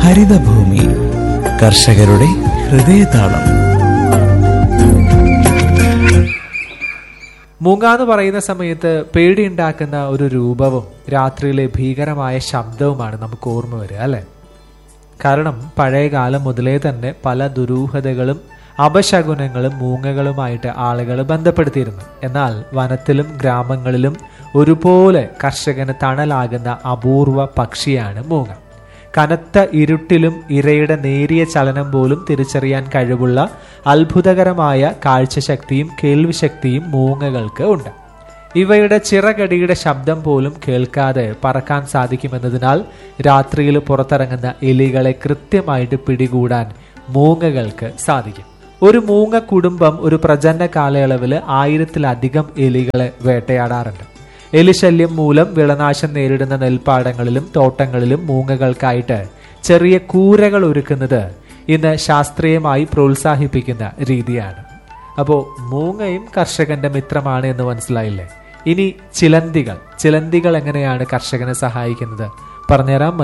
ഹരിതഭൂമി കർഷകരുടെ ഹൃദയതാളം മൂങ്ങ എന്ന് പറയുന്ന സമയത്ത് പേടിയുണ്ടാക്കുന്ന ഒരു രൂപവും രാത്രിയിലെ ഭീകരമായ ശബ്ദവുമാണ് നമുക്ക് ഓർമ്മ വരിക അല്ലെ കാരണം പഴയ കാലം മുതലേ തന്നെ പല ദുരൂഹതകളും അപശകുനങ്ങളും മൂങ്ങകളുമായിട്ട് ആളുകൾ ബന്ധപ്പെടുത്തിയിരുന്നു എന്നാൽ വനത്തിലും ഗ്രാമങ്ങളിലും ഒരുപോലെ കർഷകന് തണലാകുന്ന അപൂർവ പക്ഷിയാണ് മൂങ്ങ കനത്ത ഇരുട്ടിലും ഇരയുടെ നേരിയ ചലനം പോലും തിരിച്ചറിയാൻ കഴിവുള്ള അത്ഭുതകരമായ കാഴ്ചശക്തിയും കേൾവിശക്തിയും മൂങ്ങകൾക്ക് ഉണ്ട് ഇവയുടെ ചിറകടിയുടെ ശബ്ദം പോലും കേൾക്കാതെ പറക്കാൻ സാധിക്കുമെന്നതിനാൽ രാത്രിയിൽ പുറത്തിറങ്ങുന്ന എലികളെ കൃത്യമായിട്ട് പിടികൂടാൻ മൂങ്ങകൾക്ക് സാധിക്കും ഒരു മൂങ്ങ കുടുംബം ഒരു പ്രജനന കാലയളവിൽ ആയിരത്തിലധികം എലികളെ വേട്ടയാടാറുണ്ട് എലിശല്യം മൂലം വിളനാശം നേരിടുന്ന നെൽപ്പാടങ്ങളിലും തോട്ടങ്ങളിലും മൂങ്ങകൾക്കായിട്ട് ചെറിയ കൂരകൾ ഒരുക്കുന്നത് ഇന്ന് ശാസ്ത്രീയമായി പ്രോത്സാഹിപ്പിക്കുന്ന രീതിയാണ് അപ്പോൾ മൂങ്ങയും കർഷകന്റെ മിത്രമാണ് എന്ന് മനസ്സിലായില്ലേ ഇനി ചിലന്തികൾ ചിലന്തികൾ എങ്ങനെയാണ് കർഷകനെ സഹായിക്കുന്നത് പറഞ്ഞുതരാം